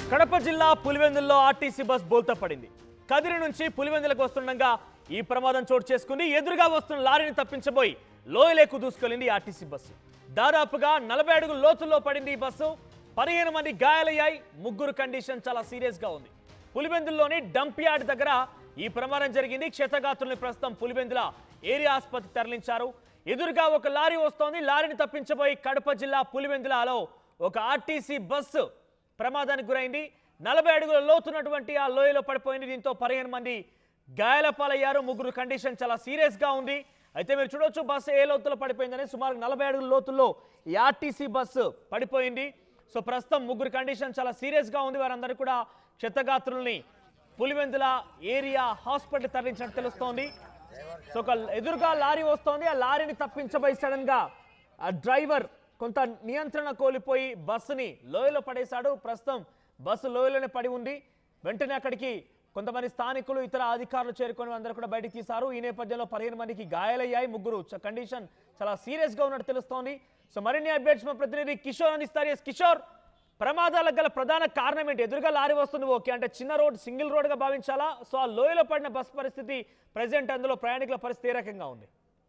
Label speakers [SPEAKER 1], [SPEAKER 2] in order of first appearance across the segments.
[SPEAKER 1] కడప జిల్లా పులివెందుల్లో RTC bus బోల్తా పడింది కదిరి నుంచి పులివెందులకు వస్తుండగా ఈ ప్రమాదం చోటు చేసుకుంది ఎదురుగా వస్తున్న లారీని తప్పించబోయి లోయలేకు దూసుకెళ్లింది ఆర్టీసీ బస్సు దాదాపుగా నలభై అడుగుల లోతుల్లో పడింది ఈ బస్సు పదిహేను మంది గాయాలయ్యాయి ముగ్గురు కండిషన్ చాలా సీరియస్ గా ఉంది పులివెందుల్లోని డంప్ యార్డ్ దగ్గర ఈ ప్రమాదం జరిగింది క్షతగాత్రుల్ని ప్రస్తుతం పులివెందుల ఏరియా ఆసుపత్రి తరలించారు ఎదురుగా ఒక లారీ వస్తోంది లారీని తప్పించబోయి కడప జిల్లా పులివెందులలో ఒక ఆర్టీసీ బస్సు ప్రమాదానికి గురైంది నలభై అడుగుల లోతున్నటువంటి ఆ లోయలో పడిపోయింది దీంతో పదిహేను మంది గాయాల పాలయ్యారు ముగ్గురు కండిషన్ చాలా సీరియస్ గా ఉంది అయితే మీరు చూడొచ్చు బస్సు ఏ లోతులో పడిపోయిందని సుమారు నలభై అడుగుల లోతుల్లో ఈ ఆర్టీసీ బస్సు పడిపోయింది సో ప్రస్తుతం ముగ్గురు కండిషన్ చాలా సీరియస్ గా ఉంది వారందరూ కూడా క్షతగాత్రుల్ని పులివెందుల ఏరియా హాస్పిటల్ తరలించినట్టు తెలుస్తోంది సో ఒక ఎదురుగా లారీ వస్తోంది ఆ లారీని తప్పించబోయి సడన్ గా ఆ డ్రైవర్ కొంత నియంత్రణ కోల్పోయి బస్సుని లోయలో పడేశాడు ప్రస్తుతం బస్సు లోయలోనే పడి ఉంది వెంటనే అక్కడికి కొంతమంది స్థానికులు ఇతర అధికారులు చేరుకొని అందరూ కూడా బయటికి తీశారు ఈ నేపథ్యంలో పదిహేను మందికి గాయాలయ్యాయి ముగ్గురు చ- కండిషన్ చాలా సీరియస్ గా ఉన్నట్టు తెలుస్తోంది సో మరిన్ని అప్డేట్స్ మా ప్రతినిధి కిషోర్ అందిస్తారు ఎస్ కిషోర్ ప్రమాదాలకు గల ప్రధాన కారణం ఏంటి ఎదురుగా లారీ వస్తుంది ఓకే అంటే చిన్న రోడ్ సింగిల్ రోడ్ గా భావించాలా సో ఆ లోయలో పడిన బస్ పరిస్థితి ప్రజెంట్ అందులో ప్రయాణికుల పరిస్థితి ఏ రకంగా ఉంది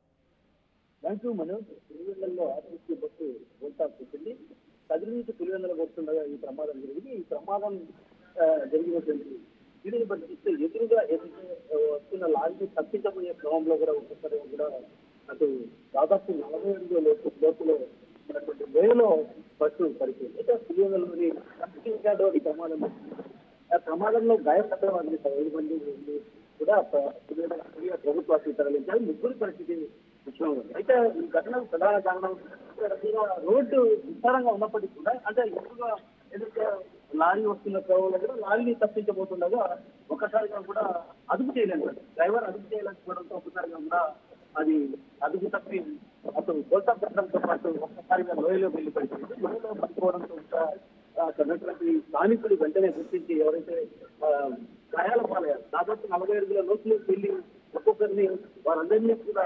[SPEAKER 2] థ్యాంక్ యూ మనోజ్ పులివెందులలో ఆర్టీసీ బస్సు బోల్తా వచ్చింది కదిరి నుంచి పులివెందులకు వస్తుండగా ఈ ప్రమాదం జరిగింది ఈ ప్రమాదం ఆ, జరిగినటువంటి వీడియోని బట్టి చూస్తే ఎదురుగా ఏదైతే ఆ, వస్తున్న లారీని తప్పించబోయే క్రమంలో కూడా ఒక్కొక్కరు కూడా అటు దాదాపు నలభై ఎనిమిది లోపు లోపులో ఉన్నటువంటి లోయలో బస్సు పడిపోయింది అయితే పులివెందులలోని కృష్ణించాడు ఈ ప్రమాదం జరిగింది. ఆ ప్రమాదంలో గాయపడ్డ వారిని ఐదు మంది కూడా ప్ర- పులివెందుల ప్రభుత్వ ఆసుపత్రికి తరలించారు ముగ్గురు పరిస్థితి విషయం ఉంది అయితే ఈ ఘటనకు ప్రధాన కారణం రకంగా రోడ్డు విస్తారంగా ఉన్నప్పటికీ కూడా అంటే ఎక్కువగా ఏదైతే లారీ వస్తున్న క్రమంలో కూడా లారీని తప్పించబోతుండగా ఒక్కసారిగా కూడా అదుపు చేయలేదు డ్రైవర్ అదుపు చేయలేకపోవడంతో ఒక్కసారిగా కూడా అది అదుపు తప్పి అతను కోల్తా పెట్టడంతో పాటు ఒక్కసారిగా లోయలో వెళ్ళి పడిపోయింది లోయలో పడిపోవడంతో కూడా ఆ కన్నటువంటి స్థానికులు వెంటనే గుర్తించి ఎవరైతే ఆ, గాయాల పాలయ్యారు దాదాపు నలభై ఐదుల లోతులకు వెళ్ళి ఒక్కొక్కరిని వారందరినీ కూడా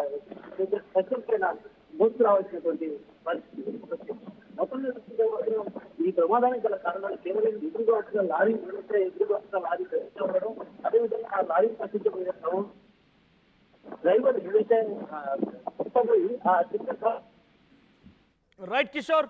[SPEAKER 2] పైన మోసుకు రావాల్సినటువంటి పరిస్థితి వచ్చింది. మొత్తం మీద చూస్తే ఈ ప్రమాదానికి గల కారణాలు కేవలం ఎదురుగా వచ్చిన లారీ ఏదైతే ఎదురుగా వచ్చిన లారీ ఉండడం అదేవిధంగా ఆ లారీ తప్పించబోయే క్రమం డ్రైవర్ ఏదైతే ఆ, తప్పిపోయి ఆ చిన్న
[SPEAKER 1] రైట్ కిషోర్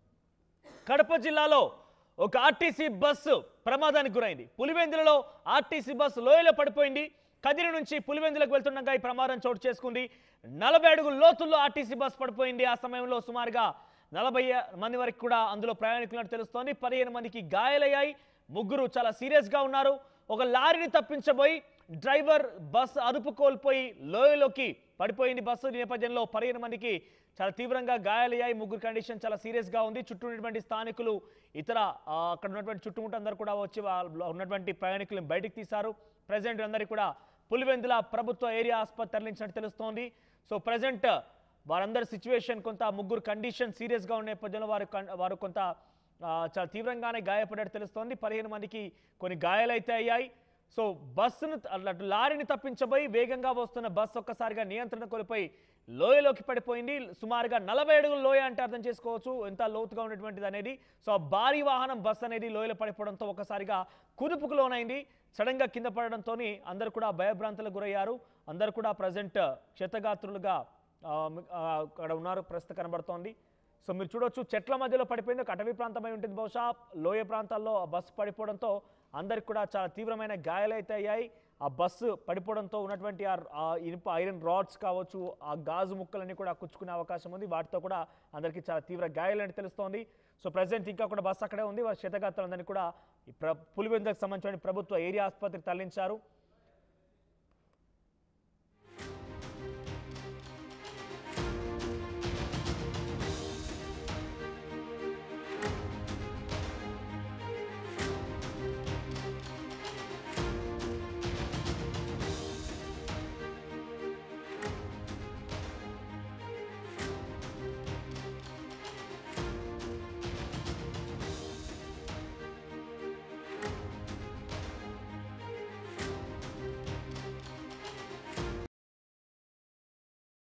[SPEAKER 1] కడప జిల్లాలో ఒక ఆర్టీసీ బస్సు ప్రమాదానికి గురైంది పులివెందులలో ఆర్టీసీ బస్సు లోయలో పడిపోయింది కదిరి నుంచి పులివెందులకు వెళ్తుండగా ఈ ప్రమాదం చోటు చేసుకుంది నలభై అడుగుల లోతుల్లో ఆర్టీసీ బస్సు పడిపోయింది ఆ సమయంలో సుమారుగా నలభై మంది వరకు కూడా అందులో ప్రయాణికులను తెలుస్తోంది పదిహేను మందికి గాయాలయ్యాయి ముగ్గురు చాలా సీరియస్ గా ఉన్నారు ఒక లారీని తప్పించబోయి డ్రైవర్ బస్ అదుపు కోల్పోయి లోయలోకి పడిపోయింది బస్సు ఈ నేపథ్యంలో పదిహేను మందికి చాలా తీవ్రంగా గాయాలయ్యాయి ముగ్గురు కండిషన్ చాలా సీరియస్ గా ఉంది చుట్టూ ఉన్నటువంటి స్థానికులు ఇతర ఆ, అక్కడ ఉన్నటువంటి చుట్టుముట్టు అందరూ కూడా వచ్చి వాళ్ళ ఉన్నటువంటి ప్రయాణికులను బయటికి తీశారు ప్రజెంట్ అందరికీ కూడా పులివెందుల ప్రభుత్వ ఏరియా ఆసుపత్రి తరలించినట్టు తెలుస్తోంది సో ప్రజెంట్ వారందరి సిచ్యువేషన్ కొంత ముగ్గురు కండిషన్ సీరియస్గా ఉన్న నేపథ్యంలో వారు కన్- వారు కొంత ఆ, చాలా తీవ్రంగానే గాయపడ్డట్టు తెలుస్తోంది పదిహేను మందికి కొన్ని గాయాలైతే అయ్యాయి సో బస్సును అటు లారీని తప్పించబోయి వేగంగా వస్తున్న బస్సు ఒక్కసారిగా నియంత్రణ కోల్పోయి లోయలోకి పడిపోయింది సుమారుగా నలభై అడుగుల లోయ అంటే అర్థం చేసుకోవచ్చు ఎంత లోతుగా ఉన్నటువంటిది అనేది సో ఆ భారీ వాహనం బస్ అనేది లోయలో పడిపోవడంతో ఒక్కసారిగా కుదుపుకు లోనైంది సడన్ గా కింద పడడంతో అందరూ కూడా భయభ్రాంతులకు గురయ్యారు అందరూ కూడా ప్రజెంట్ క్షతగాత్రులుగా ఆ, ఆ, అక్కడ ఉన్నారు ప్రస్తుతం కనబడుతోంది సో మీరు చూడొచ్చు చెట్ల మధ్యలో పడిపోయింది ఒక అటవీ ప్రాంతమై ఉంటుంది బహుశా లోయ ప్రాంతాల్లో ఆ బస్సు పడిపోవడంతో అందరికి కూడా చాలా తీవ్రమైన గాయాలైతే అయ్యాయి ఆ బస్సు పడిపోవడంతో ఉన్నటువంటి ఆ ఆ ఇనుప ఐరన్ రాడ్స్ కావచ్చు ఆ గాజు ముక్కలన్నీ కూడా కుచ్చుకునే అవకాశం ఉంది వాటితో కూడా అందరికీ చాలా తీవ్ర గాయాలని తెలుస్తోంది సో ప్రజెంట్ ఇంకా కూడా బస్సు అక్కడే ఉంది వారి క్షతగాత్రులందరినీ కూడా ఈ ప్ర పులివెందులకు సంబంధించిన ప్రభుత్వ ఏరియా ఆసుపత్రికి తరలించారు